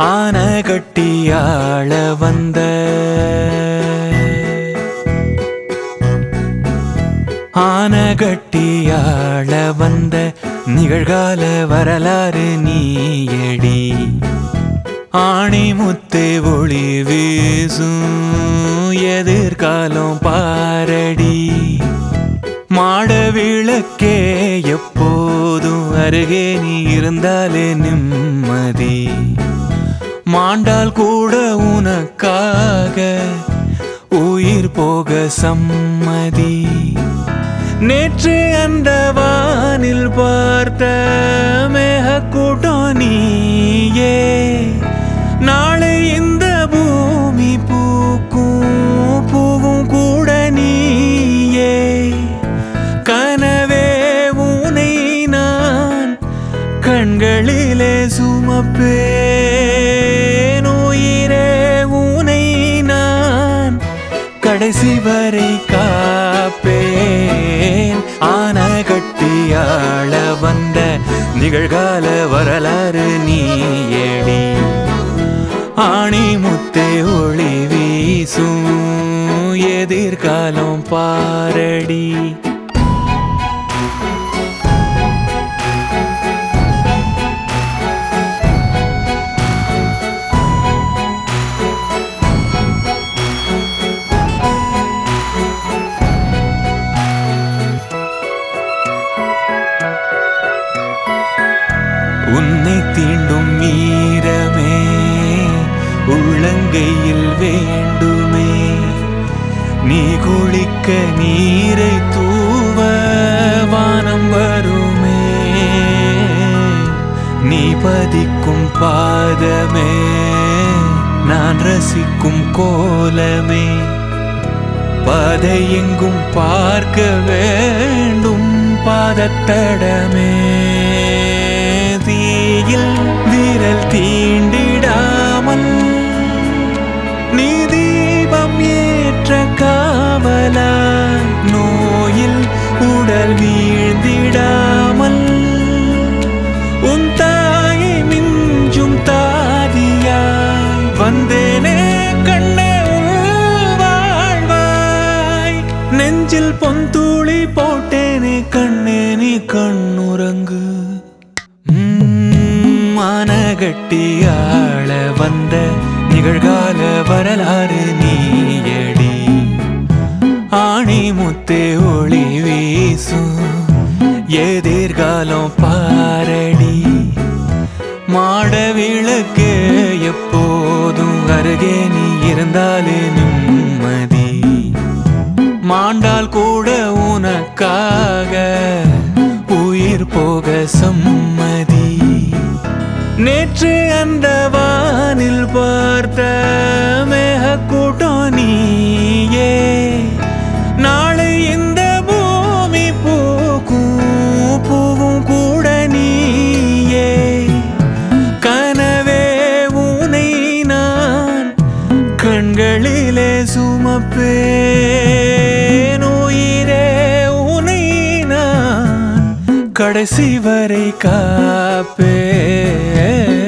ஆன கட்டியாள வந்த ஆன கட்டியாள வந்த நிகழ்கால வரலாறு நீயடி ஆணி முத்தே ஒளி வீசும் எதிர்காலம் பாரடி மாட விளக்கே எப்போதும் அருகே நீ இருந்தாலே நிம்மதி மாண்டால் கூட உனக்காக உயிர் போக சம்மதி நேற்று அந்த வானில் பார்த்த மேகக்கூட்டம் நீயே நாளை இந்த பூமி பூக்கும் பூவும் கூட நீயே கனவே உனை நான் கண்களிலே சுமப்பேன் உயிரே உனை நான் கடைசி வரை காப்பேன் ஆன கட்டியாள வந்த நிகழ்கால வரலாறு நீயடி ஆணி முத்தே ஒளி வீசும் எதிர்காலம் பாரடி உன்னை தீண்டும் மீரமே உள்ளங்கையில் வேண்டுமே நீ குளிக்க நீரை தூவ வானம் வருமே நீ பதிக்கும் பாதமே நான் ரசிக்கும் கோலமே பாதை எங்கும் பார்க்க வேண்டும் பாதத்தடமே தீயில் விரல் தீண்டிடாமல் நீ தீபம் ஏற்ற காவலா நோயில் உடல் வீழ்ந்திடாமல் உன் தாயை மிஞ்சும் தாதியாய் வந்தேனே கண்ணே உன் வாழ்வாய் நெஞ்சில் பொந்தூளி போட்டேனே கண்ணே நீ கண்ணுறங்கு மானகட்டியாள வந்த நிகழ்கால வரலாறு நீயடி ஆணி முத்தே ஒளி வீசும் எதிர்காலம் பாரடி மாட விளக்கு எப்போதும் அருகே நீ இருந்தாலே நிம்மதி மாண்டால் கூட உனக்காக உயிர் போக சம்மதி நேற்று அந்த வானில் பார்த்த மேகக்கூட்டம் நீயே நாளை இந்த பூமி பூக்கும் பூவும் கூட நீயே கனவே உனை நான் கண்களிலே சுமப்பேன் உயிரே உனை நான் கடைசி வரை காப்பேன்